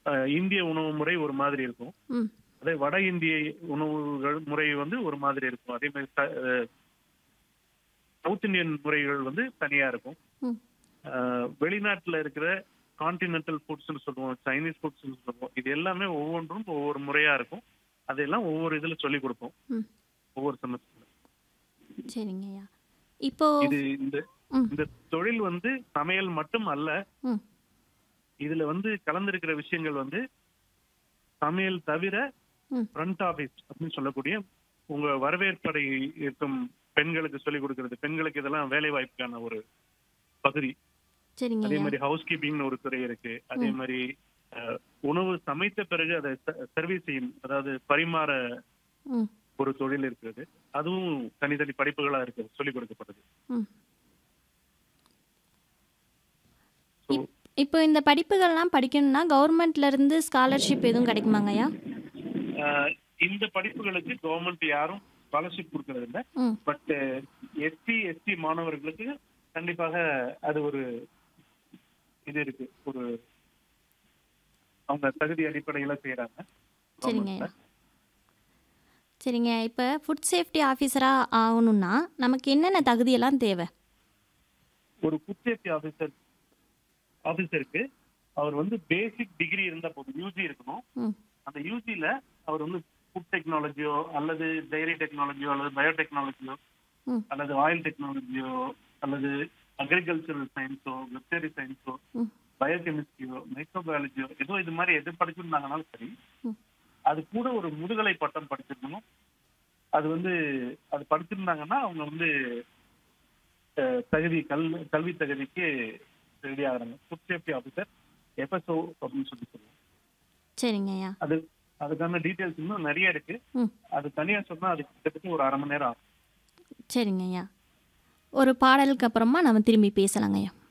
அஹ், இந்திய உணவு முறை ஒரு மாதிரி இருக்கும் ம் அதே வட இந்திய உணவுகள் முறை வந்து ஒரு மாதிரி இருக்கும் அதே மாதிரி ச- அஹ், சவுத் இந்தியன் முறைகள் வந்து தனியா இருக்கும் ம் அஹ், வெளிநாட்டுல இருக்கிற கான்டினென்டல் ஃபுட்ஸ்னு சொல்லுவோம் சைனீஸ் ஃபுட்ஸ்னு சொல்லுவோம் இது எல்லாமே ஒவ்வொன்றும் ஒவ்வொரு முறையா இருக்கும் அதெல்லாம் ஒவ்வொரு இதுல சொல்லி கொடுப்போம் ம் ஒவ்வொரு செமஸ்டர் சரிங்க ஐயா இப்போ இது இந்த ம் இந்த தொழில் வந்து சமையல் மட்டும் அல்ல ம் இதுல வந்து கலந்திருக்கிற விஷயங்கள் வந்து சமையல் தவிர ம் ஃப்ரண்ட் ஆபீஸ் அப்படின்னு சொல்லக்கூடிய உங்க வரவேற்படை இருக்கும் பெண்களுக்கு சொல்லிக் கொடுக்கிறது பெண்களுக்கு இதெல்லாம் வேலை வாய்ப்புக்கான ஒரு பகுதி சரிங்க அதே ஐயா மாதிரி ஹவுஸ் கீப்பிங்னு ஒரு துறை இருக்கு அதே மாதிரி அஹ், உணவு சமைத்த பிறகு அதை சர்வீஸ் செய்யும் அதாவது பரிமாற ம் ஒரு தொழில் இருக்கிறது அதுவும் தனித்தனி படிப்புகளா இருக்கு சொல்லிக் கொடுக்கப்படுது ம் So, இப்- இப்போ இந்த படிப்புகள்லாம் படிக்கணும்னா கவர்மெண்ட்ல இருந்து ஸ்காலர்ஷிப் எதுவும் கிடைக்குமாங்க ஐயா அஹ், இந்த படிப்புகளுக்கு கவர்மெண்ட் யாரும் ஸ்காலர்ஷிப் கொடுக்கறது இல்ல ம் பட் எஸ்சி எஸ்டி மாணவர்களுக்கு கண்டிப்பாக அது ஒரு இது இருக்கு ஒரு அவங்க தகுதி அடிப்படையில செய்யறாங்க சரிங்க ஐயா சரிங்க இப்போ ஃபுட் சேஃப்டி ஆஃபீஸராக ஆகணும்னா நமக்கு என்னென்ன தகுதியெல்லாம் தேவை ஒரு ஃபுட் சேஃப்டி ஆபீசர் ஆபீசருக்கு அவர் வந்து பேசிக் டிகிரி இருந்தா போதும் யூஜி இருக்கணும் ம் அந்த யூஜில அவர் வந்து ஃபுட் டெக்னாலஜியோ அல்லது டைரி டெக்னாலஜியோ அல்லது பயோடெக்னாலஜியோ ம் அல்லது ஆயில் டெக்னாலஜியோ அல்லது அக்ரிகல்ச்சரல் சயின்ஸோ வெட்டரி சயின்ஸோ ம் பயோகெமிஸ்ட்ரியோ மைக்ரோபயாலஜியோ ஏதோ இது மாதிரி எது படிச்சிருந்தாங்கனாலும் சரி ம் அது கூட ஒரு முதுகலை பட்டம் படிச்சிருக்கணும் அது வந்து அது படிச்சிருந்தாங்கன்னா அவங்க வந்து அஹ், தகுதி கல் கல்வி தகுதிக்கு ரெடி ஆகுறாங்க ஃபுட் சேஃப்டி ஆஃபீஸர் எஃப்எஸ்ஓ அப்படின்னு சொல்லி சொல்லுவோம் சரிங்க ஐயா அது அதுக்கான டீட்டெயில்ஸ் இன்னும் நிறைய இருக்கு ம் அது தனியா சொன்னா அது கிட்டத்தட்ட ஒரு அரை மணி நேரம் ஆகும் சரிங்க ஐயா ஒரு பாடலுக்கு அப்புறமா நம்ம திரும்பி பேசலாங்க ஐயா